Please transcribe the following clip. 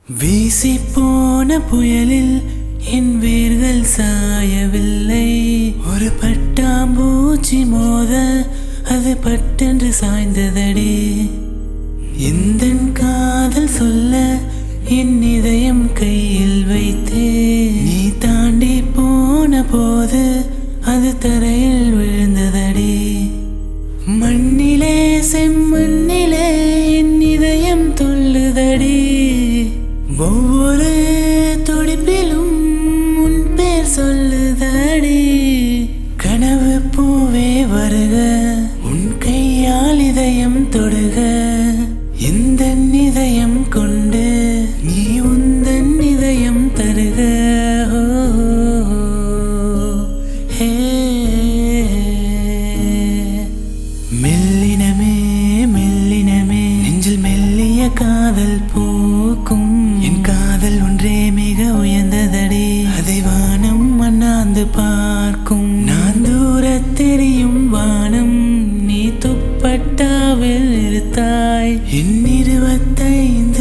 வீசி போன புயலில் என் வேர்கள் சாயவில்லை ஒரு பட்டாம்பூச்சி மோத அது பட்டென்று சாய்ந்ததடி இந்த காதல் சொல்ல என் இதயம் கையில் வைத்தே நீ தாண்டி போன போது அது தரையில் விழுந்ததடி மண்ணிலே செம்மண்ணிலே என் இதயம் துள்ளுதடி ஒவ்வொரு துடிப்பிலும் உன் பேர் சொல்லுதடி கனவு பூவே வருக உன் கையால் இதயம் தொடுக எந்த இதயம் கொண்டு நீ உந்தன் இதயம் தருக ஓ, ஹே. மெல்லினமே மெல்லினமே நெஞ்சில் மெல்லிய காதல் பூக்கும் என் காதல் ஒன்றே மிக உயர்ந்ததடி அதை வானம் அண்ணாந்து பார்க்கும் நான் தூரத் தெரியும் வானம் நீ துப்பட்டாவில் இருத்தாய் என் இருபத்தைந்து